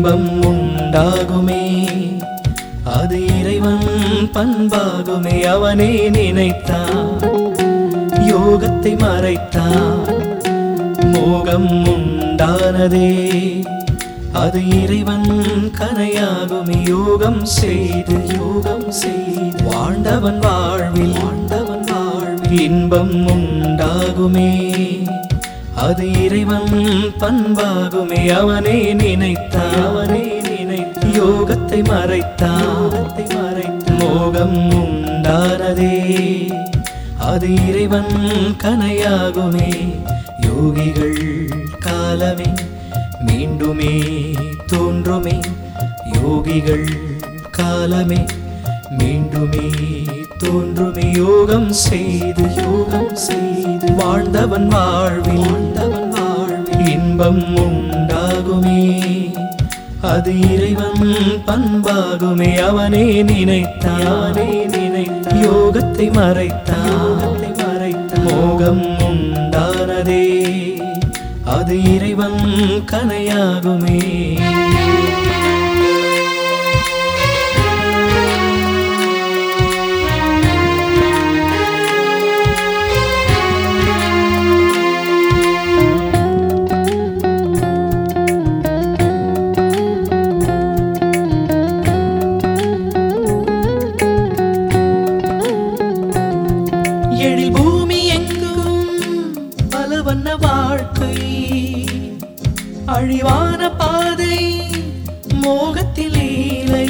இன்பம் உண்டாகுமே அது இறைவன் பண்பாகுமே அவனே நினைத்தான் யோகத்தை மறைத்தான் மோகம் உண்டானதே அது இறைவன் கனையாகுமே யோகம் செய்து யோகம் செய்து வாழ்ந்தவன் வாழ்வில் வாழ்ந்தவன் வாழ்வில் இன்பம் உண்டாகுமே அது இறைவன் பண்பாகுமே அவனே நினைத்தான் அவனே நினைத்து யோகத்தை மறைத்தான் மறைத்த மோகம் உண்டானதே அது இறைவன் கனையாகுமே யோகிகள் காலமே மீண்டுமே தோன்றுமே யோகிகள் காலமே மீண்டுமே தோன்றுமே யோகம் செய்து யோகம் செய்து வாழ்ந்தவன் வாழ்வில் வாழ்ந்தவன் வாழ்வில் இன்பம் உண்டாகுமே அது இறைவன் பண்பாகுமே அவனே நினைத்தான் அவனே நினைத்த யோகத்தை மறைத்தான் மறைத்த மோகம் உண்டானதே அது இறைவன் கனையாகுமே எழில் பூமி எங்கும் பல வண்ண வாழ்க்கை அழிவான பாதை மோகத்தில் லீலை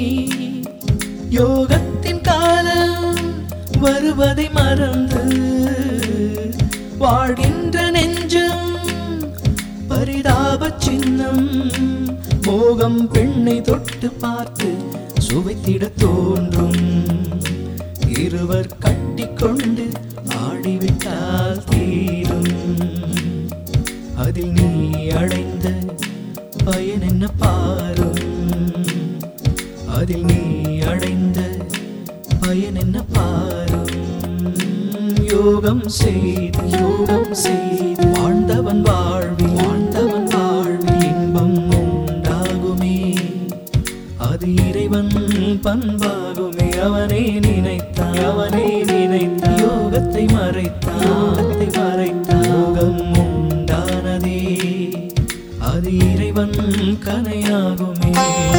யோகத்தின் காலம் வருவதை மறந்து வாழ்கின்ற நெஞ்சம் பரிதாப சின்னம் மோகம் பெண்ணை தொட்டு பார்த்து சுவைத்திட தோன்றும் இருவர் கட்டிக்கொண்டு ஆடிவிட்டால் தீரும் அதில் நீ அடைந்த பயன் என்ன பாரும் அதில் நீ அடைந்த பயன் என்ன பாரும் யோகம் செய்து யோகம் செய்து வாழ்ந்தவன் வாழ்வில் வாழ்ந்தவன் வாழ்வில் இன்பம் உண்டாகுமே அது இறைவன் பண்பாகுமே அவனே நினைத்தான் அவனே நினைத்த யோகத்தை மறைத்தான் யோகத்தை மறைத்தான் யோகம் உண்டானதே அது இறைவன் கனையாகுமே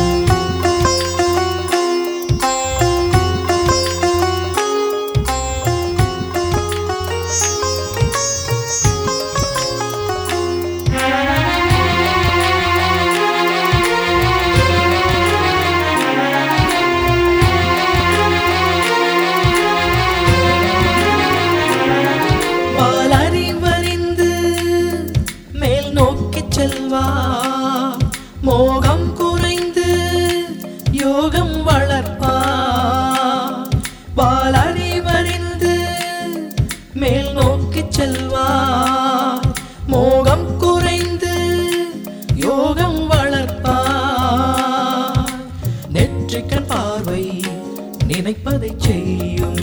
பாலறிவறிந்து மேல் நோக்கிச் செல்வா மோகம் குறைந்து யோகம் வளர்ப்பா பாலறிவறிந்து மேல் நோக்கிச் செல்வா மோகம் குறைந்து யோகம் வளர்ப்பா நெற்றிக்கண் பார்வை நினைப்பதை செய்யும்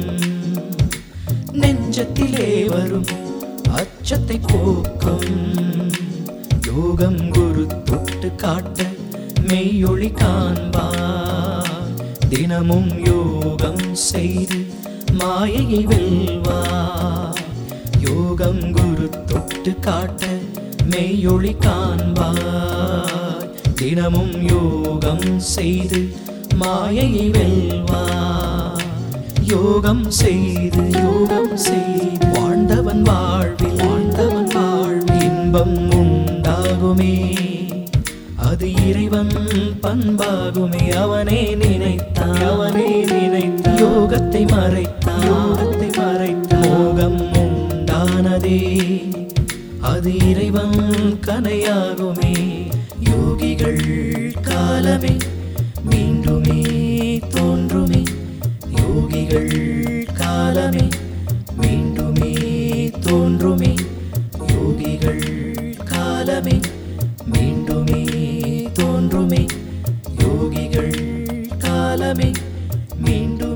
நெஞ்சத்திலே வரும் அச்சத்தை போக்கும் யோகம் குரு தொட்டு காட்ட மெய்யொளி காண்பார் தினமும் யோகம் செய்து மாயையை வெல்வார் யோகம் குரு தொட்டு காட்ட மெய்யொளி காண்பார் தினமும் யோகம் செய்து மாயையை வெல்வார் யோகம் செய்து யோகம் செய்து வாழ்ந்தவன் வாழ்வில் வாழ்ந்தவன் வாழ்வில் இன்பம் உண்டாகுமே அது இறைவன் பண்பாகுமே அவனே நினைத்தான் அவனே நினைத்த யோகத்தை மறைத்தான் யோகத்தை மறைத்த மோகம் உண்டானதே அது இறைவன் கனையாகுமே யோகிகள் காலமே மீண்டுமே தோன்றுமே யோகிகள் காலமே மீண்டுமே தோன்றுமே யோகிகள் காலமே மீண்டுமே தோன்றுமே யோகிகள் காலமே மீண்டும்